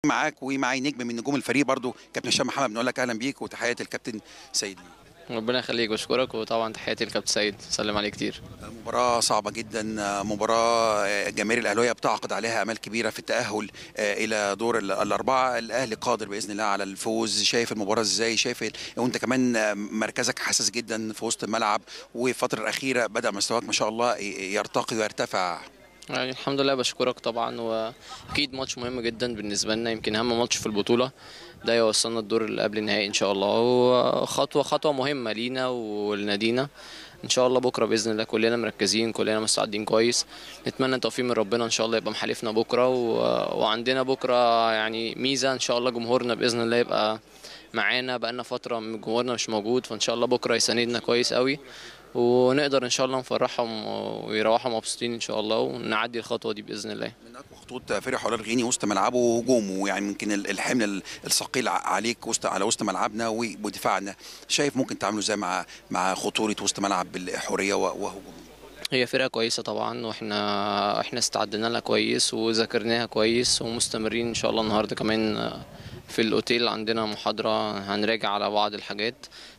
معاك ومعاي نجم من نجوم الفريق برضو كابتن هشام محمد بنقول لك اهلا بيك وتحياتي الكابتن سيد لي ربنا يخليك بشكرك وطبعا تحياتي للكابتن سيد سلم عليه كتير مباراة صعبة جدا مباراة جماهير الأهلية بتعقد عليها آمال كبيرة في التأهل إلى دور ال- الأربعة الأهلي قادر بإذن الله على الفوز شايف المباراة إزاي شايف ال- وأنت كمان مركزك حساس جدا في وسط الملعب والفترة الأخيرة بدأ مستواك ما شاء الله يرتقي ويرتفع يعني الحمد لله بشكرك طبعا واكيد ماتش مهم جدا بالنسبه لنا يمكن اهم ماتش في البطوله ده يوصلنا الدور اللي قبل النهائي ان شاء الله وخطوه خطوه مهمه لينا ولنادينا ان شاء الله بكره باذن الله كلنا مركزين كلنا مستعدين كويس نتمنى التوفيق من ربنا ان شاء الله يبقى محالفنا بكره و... وعندنا بكره يعني ميزه ان شاء الله جمهورنا باذن الله يبقى معانا بقالنا فتره من جمهورنا مش موجود فان شاء الله بكره يساندنا كويس قوي ونقدر ان شاء الله نفرحهم ويروحوا مبسوطين ان شاء الله ونعدي الخطوه دي باذن الله من اقوى خطوط فريق حوار الغيني وسط ملعبه وهجومه يعني يمكن ال- الحمل ال- الثقيل ع- عليك وسط على وسط ملعبنا و- ودفاعنا شايف ممكن تعملوا ازاي مع مع خطوره وسط ملعب بالحريه و- وهجوم هي فرقه كويسه طبعا واحنا احنا استعدنا لها كويس وذاكرناها كويس ومستمرين ان شاء الله النهارده كمان في الاوتيل عندنا محاضره هنراجع على بعض الحاجات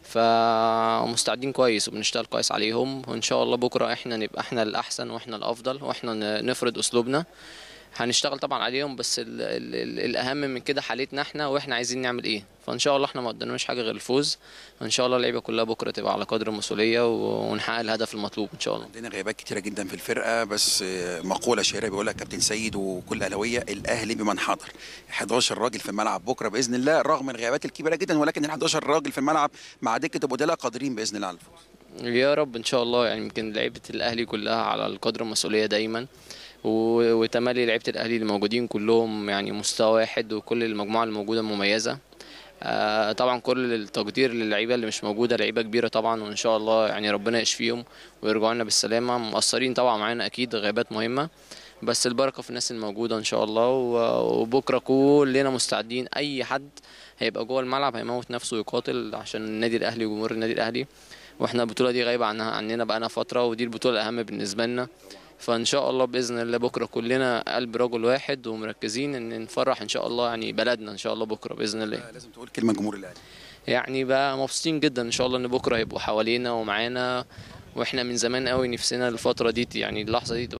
فمستعدين كويس وبنشتغل كويس عليهم وان شاء الله بكره احنا نبقى احنا الاحسن واحنا الافضل واحنا ن- نفرض اسلوبنا هنشتغل طبعا عليهم بس ال ال ال الاهم من كده حالتنا احنا واحنا عايزين نعمل ايه فان شاء الله احنا ما قدامناش حاجه غير الفوز ان شاء الله اللعيبه كلها بكره تبقى على قدر المسؤوليه و- ونحقق الهدف المطلوب ان شاء الله عندنا غيابات كتيره جدا في الفرقه بس آه، مقوله شهيره بيقول لك كابتن سيد وكل اهلاويه الاهلي بمن حضر 11 راجل في الملعب بكره باذن الله رغم الغيابات الكبيره جدا ولكن ال 11 راجل في الملعب مع دكه البدلاء قادرين باذن الله على الفوز يا رب ان شاء الله يعني يمكن لعيبه الاهلي كلها على القدر المسؤوليه دايما و- وتملي لعيبه الاهلي اللي موجودين كلهم يعني مستوى واحد وكل المجموعه الموجوده مميزه آه، طبعا كل التقدير للعيبه اللي مش موجوده لعيبه كبيره طبعا وان شاء الله يعني ربنا يشفيهم ويرجعوا لنا بالسلامه مقصرين طبعا معانا اكيد غيابات مهمه بس البركه في الناس الموجوده ان شاء الله و- وبكره كلنا مستعدين اي حد هيبقى جوه الملعب هيموت نفسه ويقاتل عشان النادي الاهلي وجمهور النادي الاهلي واحنا البطوله دي غايبه عنها عننا بقالنا فتره ودي البطوله الاهم بالنسبه لنا فان شاء الله باذن الله بكره كلنا قلب رجل واحد ومركزين ان نفرح ان شاء الله يعني بلدنا ان شاء الله بكره باذن الله آه، لازم تقول كلمه جمهور الاهلي يعني بقى مبسوطين جدا ان شاء الله ان بكره هيبقوا حوالينا ومعانا واحنا من زمان قوي نفسنا الفتره دي يعني اللحظه دي تبقى